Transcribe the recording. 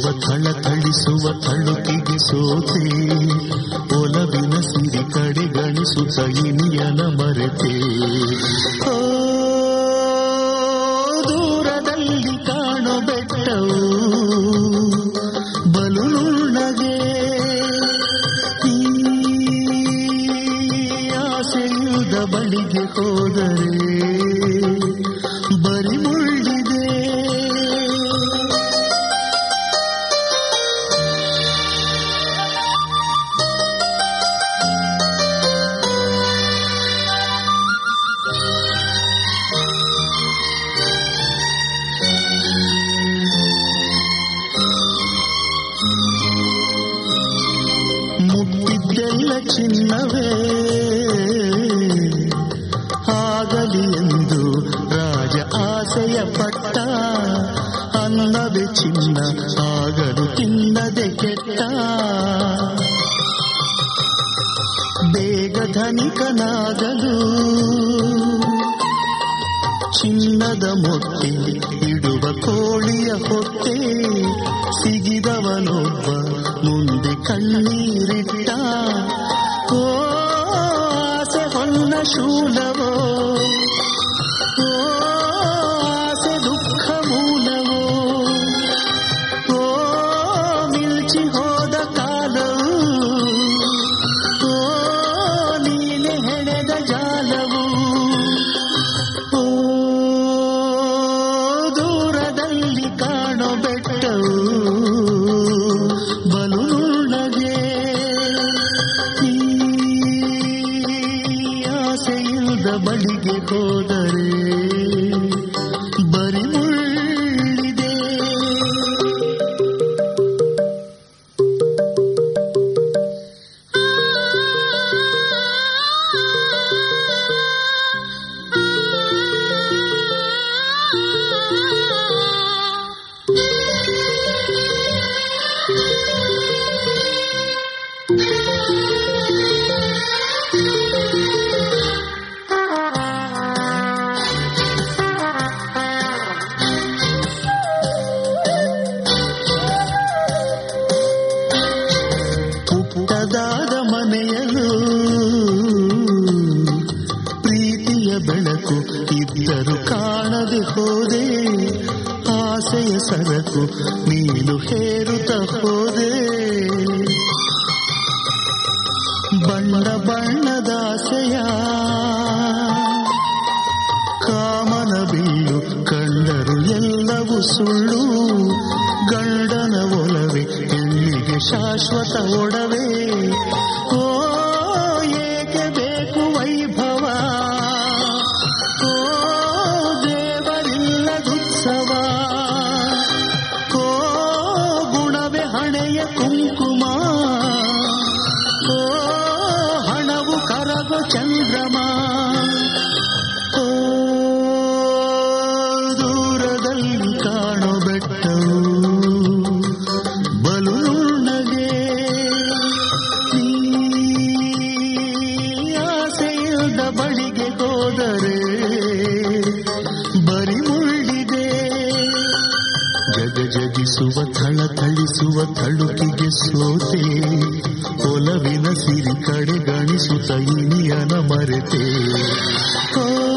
ಥಳಥಳಿಸುವ ತಳುಕಿಗೆ ಸೋತೆ ಒಲವಿನ ಸಿರಿ ಕಡೆ ಗಣಿಸುತ್ತ ಇನಿಯನ ಮರೆತೆ ಓ ದೂರದಲ್ಲಿ ಕಾಣೋ ಬೆಟ್ಟವು ಬಲು ನುಣ್ಣಗೆ ಈ ಆಸೆಯುದ ಬಳಿಗೆ ಹೋದರೆ ಬರಿ ಮುಳ್ಳಿದೆ ಮುಟ್ಟಿದ್ದೆಲ್ಲ ಚಿನ್ನವೇ ಆಗಲಿ ಎಂದು ರಾಜ ಆಸೆಯ ಪಟ್ಟ ಅನ್ನವೇ ಚಿನ್ನ ಆಗಲು ತಿನ್ನದೆ ಕೆಟ್ಟ ಬೇಗ ಧನಿಕನಾಗಲು ಚಿನ್ನದ ಮೊಟ್ಟೆ ಇಡುವ ಕೋಳಿಯ ಹೊಟ್ಟೆ ಸಿಗಿದವನೊಬ್ಬ ಮುಂದೆ ಕಣ್ಣೀರಿಟ್ಟ ಓ ಆಸೆ ಹೊನ್ನ ಶೂಲವೋ ಓ ಆಸೆ ದುಃಖ ಮೂಲವೋ ಓ ಮಿಲ್ಚಿ ಹೋದ ಕಾಲವು ಓ ನೀನೆ ಹೆಣೆದ ಜಾಲವು ಓ ದೂರದಲ್ಲಿ ಕಾಣೋ ಬೆಟ್ಟವು ಬಲು ನುಣ್ಣಗೆ ಈ ಆಸೆಯಿಲ್ಲದ ಬಳಿಗೆ ಹೋದರೆ ಬರಿ ಮುಳ್ಳಿದೆ ಪುಟ್ಟದಾದ ಮನೆಯಲು ಪ್ರೀತಿಯ ಬೆಳಕು ಇದ್ದರು ಕಾಣದೆ ಹೋದೆ ಆಸೆಯ ಸರಕು ನೀನು ಹೇರುತ್ತ ಹೋದೆ ಬಣ್ಣ ಬಣ್ಣದ ಆಸೆಯ ಕಾಮನ ಬಿಲ್ಲು ಕಂಡರು ಎಲ್ಲವೂ ಸುಳ್ಳು ಗಂಡನ ಒಲವೆ ಹೆಣ್ಣಿಗೆ ಶಾಶ್ವತ ಒಡವೆ ಓ ಏಕೆ ಬೇಕು ವೈಭವ ಓ ದೇವರಿಲ್ಲದುತ್ಸವ ಓ ಗುಣವೇ ಹಣೆಯ ಕುಂಕುಮ ಓ ಹಣವು ಕರಗು ಚಂದ್ರಮ ಓ ದೂರದಲ್ಲಿ ಕಾಣೋ ಬೆಟ್ಟವು ಬಲು ನುಣ್ಣಗೆ ಈ ಆಸೆಯಿಲ್ಲದ ಬಳಿಗೆ ಹೋದರೆ ಬರಿ ಮುಳ್ಳಿದೆ ಜಗ ಜಗಿಸುವ ಥಳಥಳಿಸುವ ತಳುಕಿಗೆ ಸೋತೆ ಒಲವಿನ ಸಿರಿ ಕಡೆ ಗಣಿಸುತ್ತ ಇನಿಯನ ಮರೆತೆ ಓ